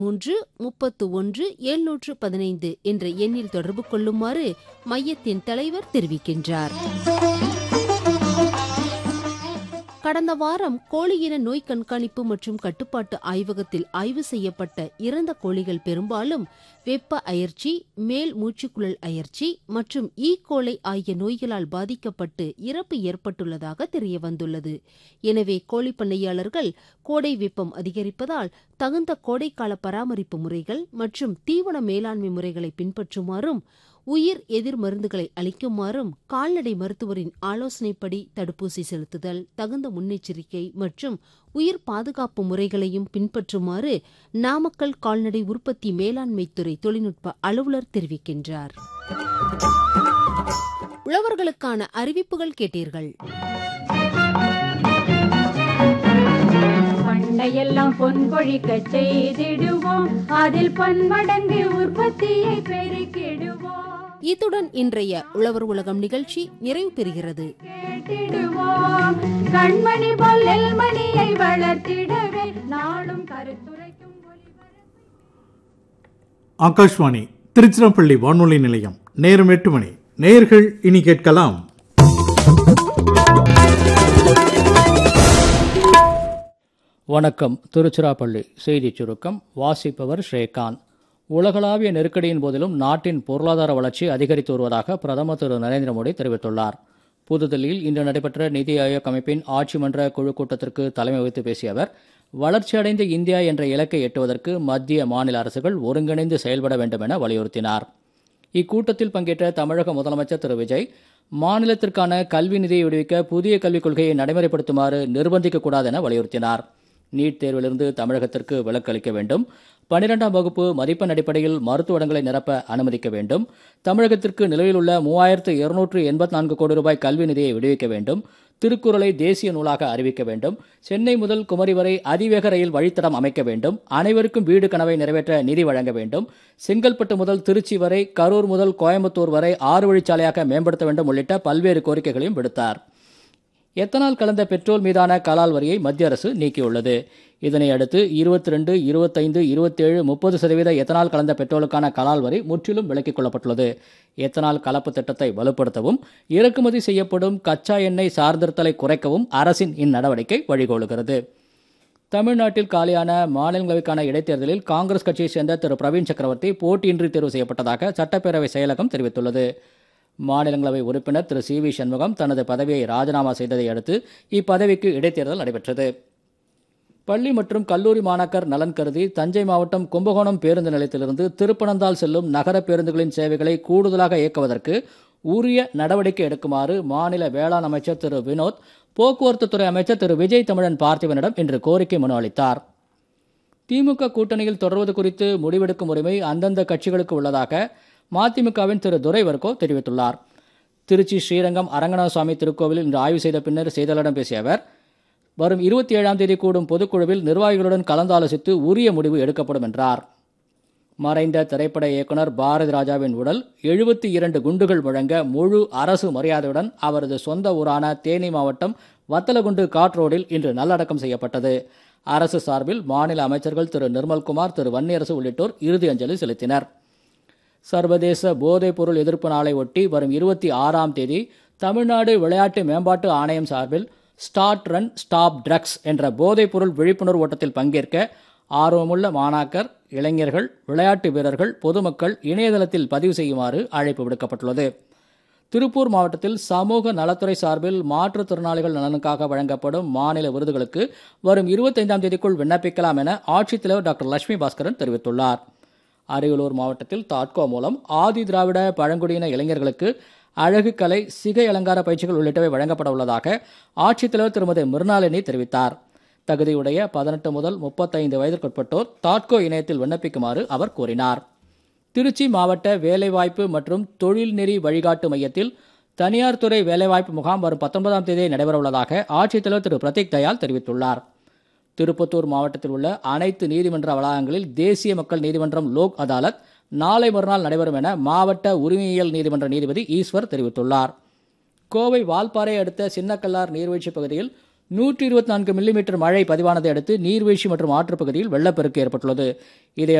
மூன்று முப்பத்து ஒன்று எழுநூற்று பதினைந்து என்ற எண்ணில் தொடர்பு கொள்ளுமாறு மையத்தின் தலைவர் தெரிவிக்கின்றார் கடந்த வாரம் கோழியின நோய் கண்காணிப்பு மற்றும் கட்டுப்பாட்டு ஆய்வகத்தில் ஆய்வு செய்யப்பட்ட இறந்த கோழிகள் பெரும்பாலும் வெப்ப அயற்சி மேல் மூச்சுக்குழல் அயற்சி மற்றும் ஈ கோலை ஆகிய நோய்களால் பாதிக்கப்பட்டு இறப்பு ஏற்பட்டுள்ளதாக தெரியவந்துள்ளது எனவே கோழி பண்ணையாளர்கள் கோடை வெப்பம் அதிகரிப்பதால் தகுந்த கோடைக்கால பராமரிப்பு முறைகள் மற்றும் தீவன மேலாண்மை முறைகளை பின்பற்றுமாறும் உயிர் எதிர் மருந்துகளை அளிக்குமாறும் கால்நடை மருத்துவரின் ஆலோசனைப்படி தடுப்பூசி செலுத்துதல் தகுந்த முன்னெச்சரிக்கை மற்றும் உயிர் பாதுகாப்பு முறைகளையும் பின்பற்றுமாறு நாமக்கல் கால்நடை உற்பத்தி மேலாண்மைத்துறை தொழில்நுட்ப அலுவலர் தெரிவிக்கின்றார் உழவர்களுக்கான அறிவிப்புகள் கேட்டீர்கள் பண்டையெல்லாம் பொன் கொழிக்க செய்திடுவோம் அதில் பன்மடங்கு உற்பத்தியை பெருக்கிடுவோம் இத்துடன் இன்றைய உழவர் உலகம் நிகழ்ச்சி நிறைவு பெறுகிறது கேட்டிடுவோம் கண்மணி போல் நெல்மணியை வளர்த்திடவே நாளும் கருத்துரைக்கும் ஒளிபரப்பு ஆகாஷ்வாணி திருச்சிராப்பள்ளி வானொலி நிலையம் நேரம் எட்டு மணி நேயர்கள் இனி கேட்கலாம் வணக்கம் திருச்சிராப்பள்ளி செய்திச் சுருக்கம் வாசிப்பவர் ஸ்ரேகாந்த் உலகளாவிய நெருக்கடியின் போதிலும் நாட்டின் பொருளாதார வளர்ச்சி அதிகரித்து வருவதாக பிரதமர் திரு நரேந்திர மோடி தெரிவித்துள்ளார் புதுதில்லியில் இன்று நடைபெற்ற நிதி ஆயோக் அமைப்பின் ஆட்சி மன்ற குழு கூட்டத்திற்கு தலைமை வகித்து பேசிய அவர் வளர்ச்சியடைந்த இந்தியா என்ற இலக்கை எட்டுவதற்கு மத்திய மாநில அரசுகள் ஒருங்கிணைந்து செயல்பட வேண்டும் என வலியுறுத்தினார் இக்கூட்டத்தில் பங்கேற்ற தமிழக முதலமைச்சர் திரு விஜய் மாநிலத்திற்கான கல்வி நிதியை விடுவிக்க புதிய கல்விக் கொள்கையை நடைமுறைப்படுத்துமாறு நிர்பந்திக்கக்கூடாது என வலியுறுத்தினார் நீட் தேர்விலிருந்து தமிழகத்திற்கு விலக்கு அளிக்க வேண்டும் பனிரெண்டாம் வகுப்பு மதிப்பெண் அடிப்படையில் மருத்துவ இடங்களை நிரப்ப அனுமதிக்க வேண்டும் தமிழகத்திற்கு நிலுவையில் உள்ள மூவாயிரத்து இருநூற்று எண்பத்தி நான்கு கோடி ரூபாய் கல்வி நிதியை விடுவிக்க வேண்டும் திருக்குறளை தேசிய நூலாக அறிவிக்க வேண்டும் சென்னை முதல் குமரி வரை அதிவேக ரயில் வழித்தடம் அமைக்க வேண்டும் அனைவருக்கும் வீடு கனவை நிறைவேற்ற நிதி வழங்க வேண்டும் செங்கல்பட்டு முதல் திருச்சி வரை கரூர் முதல் கோயம்புத்தூர் வரை ஆறு வழிச்சாலையாக மேம்படுத்த வேண்டும் உள்ளிட்ட பல்வேறு கோரிக்கைகளையும் விடுத்தார் எத்தனால் கலந்த பெட்ரோல் மீதான கலால் வரியை மத்திய அரசு நீக்கியுள்ளது இதனை அடுத்து இருபத்தி ரெண்டு இருபத்தைந்து இருபத்தேழு முப்பது சதவீத எத்தனால் கலந்த பெட்ரோலுக்கான கலால் வரி முற்றிலும் விலக்கிக் கொள்ளப்பட்டுள்ளது எத்தனால் கலப்பு திட்டத்தை வலுப்படுத்தவும் இறக்குமதி செய்யப்படும் கச்சா எண்ணெய் சார்ந்திருத்தலை குறைக்கவும் அரசின் இந்நடவடிக்கை வழிகோலுகிறது தமிழ்நாட்டில் காலியான மாநிலங்களவைக்கான இடைத்தேர்தலில் காங்கிரஸ் கட்சியைச் சேர்ந்த திரு பிரவீன் சக்கரவர்த்தி போட்டியின்றி தேர்வு செய்யப்பட்டதாக சட்டப்பேரவை செயலகம் தெரிவித்துள்ளது மாநிலங்களவை உறுப்பினர் திரு சி வி சண்முகம் தனது பதவியை ராஜினாமா செய்ததை அடுத்து இப்பதவிக்கு இடைத்தேர்தல் நடைபெற்றது பள்ளி மற்றும் கல்லூரி மாணாக்கர் நலன் கருதி தஞ்சை மாவட்டம் கும்பகோணம் பேருந்து நிலையத்திலிருந்து திருப்பனந்தால் செல்லும் நகர பேருந்துகளின் சேவைகளை கூடுதலாக இயக்குவதற்கு உரிய நடவடிக்கை எடுக்குமாறு மாநில வேளாண் அமைச்சர் திரு வினோத் போக்குவரத்து துறை அமைச்சர் திரு விஜய் தமிழன் பார்த்திபனிடம் இன்று கோரிக்கை மனு அளித்தார் திமுக கூட்டணியில் தொடர்வது குறித்து முடிவெடுக்கும் உரிமை அந்தந்த கட்சிகளுக்கு உள்ளதாக மதிமுகவின் திரு துரைவர்கோ தெரிவித்துள்ளார் திருச்சி ஸ்ரீரங்கம் அரங்கநாதசுவாமி திருக்கோவிலில் இன்று ஆய்வு செய்த பின்னர் செய்தியாளரிடம் பேசிய அவர் வரும் இருபத்தி ஏழாம் தேதி கூடும் பொதுக்குழுவில் நிர்வாகிகளுடன் கலந்தாலோசித்து உரிய முடிவு எடுக்கப்படும் என்றார் மறைந்த திரைப்பட இயக்குனர் பாரதி ராஜாவின் உடல் எழுபத்தி இரண்டு குண்டுகள் முழங்க முழு அரசு மரியாதையுடன் அவரது சொந்த ஊரான தேனி மாவட்டம் வத்தலகுண்டு காட் ரோடில் இன்று நல்லடக்கம் செய்யப்பட்டது அரசு சார்பில் மாநில அமைச்சர்கள் திரு நிர்மல்குமார் திரு வன்னியரசு உள்ளிட்டோர் இறுதி அஞ்சலி செலுத்தினர் சர்வதேச போதைப் பொருள் எதிர்ப்பு நாளை ஒட்டி வரும் இருபத்தி ஆறாம் தேதி தமிழ்நாடு விளையாட்டு மேம்பாட்டு ஆணையம் சார்பில் ஸ்டார்ட் ரன் ஸ்டாப் ட்ரக்ஸ் என்ற போதைப் பொருள் விழிப்புணர்வு ஓட்டத்தில் பங்கேற்க ஆர்வமுள்ள மாணாக்கர் இளைஞர்கள் விளையாட்டு வீரர்கள் பொதுமக்கள் இணையதளத்தில் பதிவு செய்யுமாறு அழைப்பு விடுக்கப்பட்டுள்ளது திருப்பூர் மாவட்டத்தில் சமூக நலத்துறை சார்பில் மாற்றுத்திறனாளிகள் நலனுக்காக வழங்கப்படும் மாநில விருதுகளுக்கு வரும் இருபத்தைந்தாம் தேதிக்குள் விண்ணப்பிக்கலாம் என ஆட்சித்தலைவர் டாக்டர் லட்சுமி பாஸ்கரன் தெரிவித்துள்ளார் அரியலூர் மாவட்டத்தில் தாட்கோ மூலம் ஆதி திராவிட பழங்குடியின இளைஞர்களுக்கு அழகு கலை சிகை அலங்கார பயிற்சிகள் உள்ளிட்டவை வழங்கப்பட உள்ளதாக ஆட்சித்தலைவர் திருமதி மிருணாளினி தெரிவித்தார் தகுதியுடைய பதினெட்டு முதல் முப்பத்தைந்து வயதிற்குட்பட்டோர் தாட்கோ இணையத்தில் விண்ணப்பிக்குமாறு அவர் கூறினார் திருச்சி மாவட்ட வேலைவாய்ப்பு மற்றும் தொழில்நெறி வழிகாட்டு மையத்தில் தனியார் துறை வேலைவாய்ப்பு முகாம் வரும் பத்தொன்பதாம் தேதி நடைபெறவுள்ளதாக ஆட்சித்தலைவர் திரு பிரதீக் தயாள் தெரிவித்துள்ளார் திருப்பத்தூர் மாவட்டத்தில் உள்ள அனைத்து நீதிமன்ற வளாகங்களில் தேசிய மக்கள் நீதிமன்றம் லோக் அதாலத் நாளை மறுநாள் நடைபெறும் என மாவட்ட உரிமையியல் நீதிமன்ற நீதிபதி ஈஸ்வர் தெரிவித்துள்ளார் கோவை வால்பாறை அடுத்த சின்னக்கல்லார் நீர்வீழ்ச்சி பகுதியில் நூற்றி இருபத்தி நான்கு மில்லிமீட்டர் மழை பதிவானதை அடுத்து நீர்வீழ்ச்சி மற்றும் ஆற்றுப் பகுதியில் வெள்ளப்பெருக்கு ஏற்பட்டுள்ளது இதை